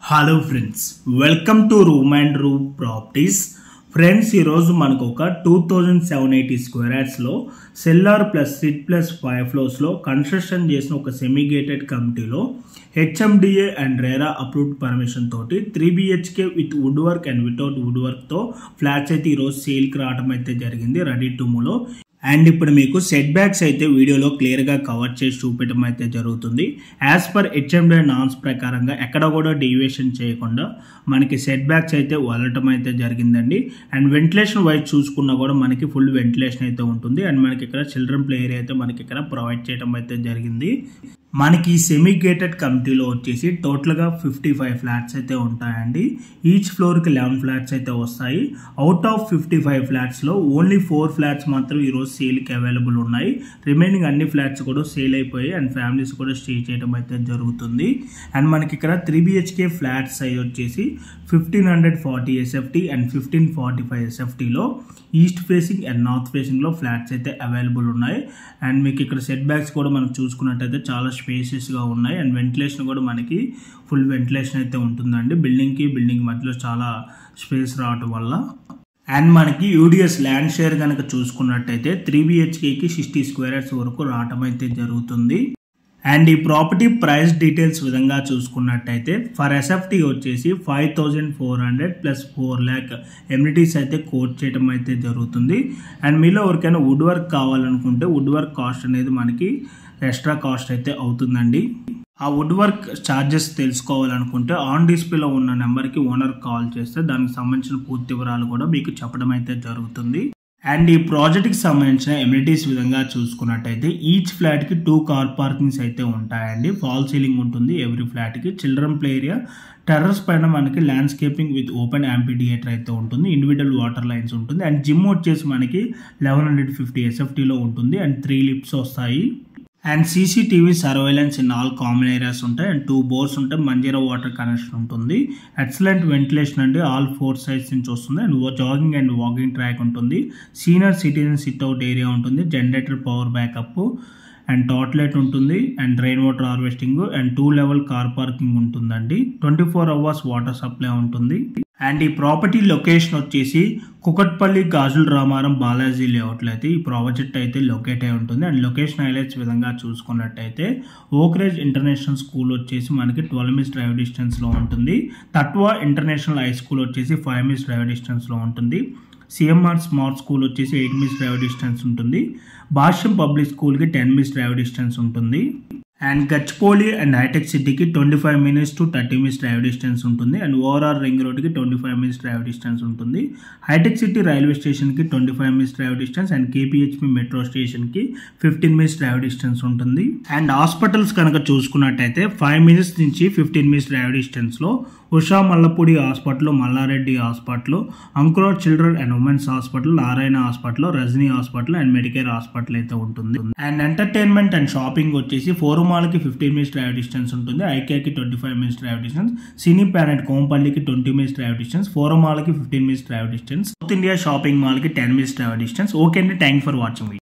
hello friends welcome to room and room properties friends ఈరోజు మనకు ఒక two thousand seven eighty square యార్డ్స్లో cellar plus stilt plus five ఫ్లోర్స్లో construction చేసిన ఒక సెమీ గేటెడ్ కమిటీలో HMDA and RERA approved permission తోటి three BHK with wood work and without wood వర్క్తో ఫ్లాట్స్ అయితే ఈరోజు సేల్కి రావడం అయితే జరిగింది రెడీ టు మూలో అండ్ ఇప్పుడు మీకు సెట్ బ్యాక్స్ అయితే వీడియోలో క్లియర్గా కవర్ చేసి చూపించడం అయితే జరుగుతుంది యాజ్ పర్ హెచ్ఎండే నామ్స్ ప్రకారంగా ఎక్కడ కూడా డీవియేషన్ చేయకుండా మనకి సెట్ బ్యాక్స్ అయితే వదలటం అయితే జరిగిందండి అండ్ వెంటిలేషన్ వైజ్ చూసుకున్నా కూడా మనకి ఫుల్ వెంటిలేషన్ అయితే ఉంటుంది అండ్ మనకి ఇక్కడ చిల్డ్రన్ ప్లే ఏరియా అయితే మనకి ఇక్కడ ప్రొవైడ్ చేయడం అయితే జరిగింది మనకి ఈ సెమీ గేటెడ్ కమిటీలో వచ్చేసి టోటల్గా ఫిఫ్టీ ఫైవ్ ఫ్లాట్స్ అయితే ఉంటాయండి ఈచ్ ఫ్లోర్కి లెవెన్ ఫ్లాట్స్ అయితే వస్తాయి అవుట్ ఆఫ్ ఫిఫ్టీ ఫైవ్ ఫ్లాట్స్లో ఓన్లీ ఫోర్ ఫ్లాట్స్ మాత్రం ఈరోజు సేల్కి అవైలబుల్ ఉన్నాయి రిమైనింగ్ అన్ని ఫ్లాట్స్ కూడా సేల్ అయిపోయి అండ్ ఫ్యామిలీస్ కూడా స్టే చేయడం అయితే జరుగుతుంది అండ్ మనకి ఇక్కడ త్రీ బిహెచ్కే ఫ్లాట్ సైజ్ వచ్చేసి fifteen hundred forty SFT and fifteen forty five ఎస్ఎఫ్టీలో ఈస్ట్ ఫేసింగ్ అండ్ నార్త్ ఫేసింగ్లో ఫ్లాట్స్ అయితే అవైలబుల్ ఉన్నాయి అండ్ మీకు ఇక్కడ సెట్ బ్యాక్స్ కూడా మనం చూసుకున్నట్టయితే చాలా స్పేసెస్గా ఉన్నాయి అండ్ వెంటిలేషన్ కూడా మనకి ఫుల్ వెంటిలేషన్ అయితే ఉంటుందండి బిల్డింగ్కి బిల్డింగ్ మధ్యలో చాలా స్పేస్ రావటం వల్ల అండ్ మనకి యూడిఎస్ ల్యాండ్ షేర్ కనుక చూసుకున్నట్టయితే త్రీ బిహెచ్కేకి సిక్స్టీ స్క్వేర్ యార్డ్స్ వరకు రావటం అయితే జరుగుతుంది అండ్ ఈ ప్రాపర్టీ ప్రైస్ డీటెయిల్స్ విధంగా చూసుకున్నట్టయితే ఫర్ ఎస్ఎఫ్టీ వచ్చేసి five thousand four hundred plus four lakh amenities అయితే కోట్ చేయడం అయితే జరుగుతుంది అండ్ మీలో ఎవరికైనా వుడ్ వర్క్ కావాలనుకుంటే వుడ్ వర్క్ కాస్ట్ అనేది మనకి ఎక్స్ట్రా కాస్ట్ అయితే అవుతుందండి ఆ వుడ్ వర్క్ ఛార్జెస్ తెలుసుకోవాలనుకుంటే ఆన్ డిస్ప్లేలో ఉన్న నెంబర్కి ఓనర్ కాల్ చేస్తే దానికి సంబంధించిన పూర్తి వివరాలు కూడా మీకు చెప్పడం అయితే జరుగుతుంది అండ్ ఈ ప్రాజెక్ట్కి సంబంధించిన ఎమ్యూనిటీస్ విధంగా చూసుకున్నట్టయితే ఈచ్ ఫ్లాట్కి టూ కార్ పార్కింగ్స్ అయితే ఉంటాయండి ఫాల్ సీలింగ్ ఉంటుంది ఎవ్రీ ఫ్లాట్కి చిల్డ్రన్ ప్లే ఏరియా టెర్రస్ పైన మనకి ల్యాండ్స్కేపింగ్ విత్ ఓపెన్ యాంపీథియేటర్ అయితే ఉంటుంది ఇండివిజువల్ వాటర్ లైన్స్ ఉంటుంది అండ్ జిమ్ వచ్చేసి మనకి లెవెన్ హండ్రెడ్ ఫిఫ్టీ ఎస్ఎఫ్టీలో ఉంటుంది అండ్ త్రీ లిఫ్ట్స్ వస్తాయి and CCTV surveillance in all common areas ఉంటాయి అండ్ టూ బోర్స్ ఉంటాయి మంజీరా వాటర్ కనెక్షన్ ఉంటుంది ఎక్సలెంట్ వెంటిలేషన్ అండి ఆల్ ఫోర్ సైడ్స్ నుంచి వస్తుంది and jogging and walking track ఉంటుంది సీనియర్ సిటిజన్ సిట్అవుట్ ఏరియా ఉంటుంది generator power backup and tot lot ఉంటుంది and rain water harvesting and two level car parking ఉంటుందండి twenty four hours water supply ఉంటుంది and ఈ property location వచ్చేసి కుకట్పల్లి గాజుల రామారం బాలాజీ లేఅవుట్లో అయితే ఈ ప్రాజెక్ట్ అయితే లొకేట్ అయి ఉంటుంది అండ్ లొకేషన్ హైలైట్స్ విధంగా చూసుకున్నట్టయితే ఓక్రేజ్ ఇంటర్నేషనల్ స్కూల్ వచ్చేసి మనకి ట్వెల్వ్ మినిట్స్ డ్రైవ్ డిస్టెన్స్లో ఉంటుంది తట్వా ఇంటర్నేషనల్ హై స్కూల్ వచ్చేసి ఫైవ్ మినిట్స్ డ్రైవ్ డిస్టెన్స్లో ఉంటుంది సిఎంఆర్ స్మార్ట్ స్కూల్ వచ్చేసి ఎయిట్ మినిట్స్ డ్రైవ్ డిస్టెన్స్ ఉంటుంది భాష్యం పబ్లిక్ స్కూల్కి టెన్ మినిట్స్ డ్రైవ్ డిస్టెన్స్ ఉంటుంది అండ్ గచ్చిపోలి అండ్ హైటెక్ సిటీకి twenty five minutes to thirty minutes drive distance ఉంటుంది అండ్ ఓవరాల్ రింగ్ రోడ్కి twenty five minutes drive distance ఉంటుంది Hitech City railway స్టేషన్కి twenty five minutes drive distance and KPHB metro స్టేషన్కి fifteen minutes drive distance ఉంటుంది and hospitals కనుక చూసుకున్నట్టయితే five minutes నుంచి fifteen minutes drive డిస్టెన్స్లో Usha Mallapudi hospital Malla Reddy hospital Ankura children and women's hospital Narayana hospital Rajani hospital and Medicare hospital అయితే ఉంటుంది and entertainment and shopping వచ్చేసి ఫోరుమాల్కి ఫిఫ్టీన్ మినిట్స్ డ్రైవ్ డిస్టెన్స్ ఉంటుంది ఐకేకి twenty five minutes drive distance Cine Planet కోంపల్లికి twenty minutes drive distance ఫోరమాల్కి fifteen minutes drive distance South India shopping మాల్కి ten minutes drive distance okay అండి thank for watching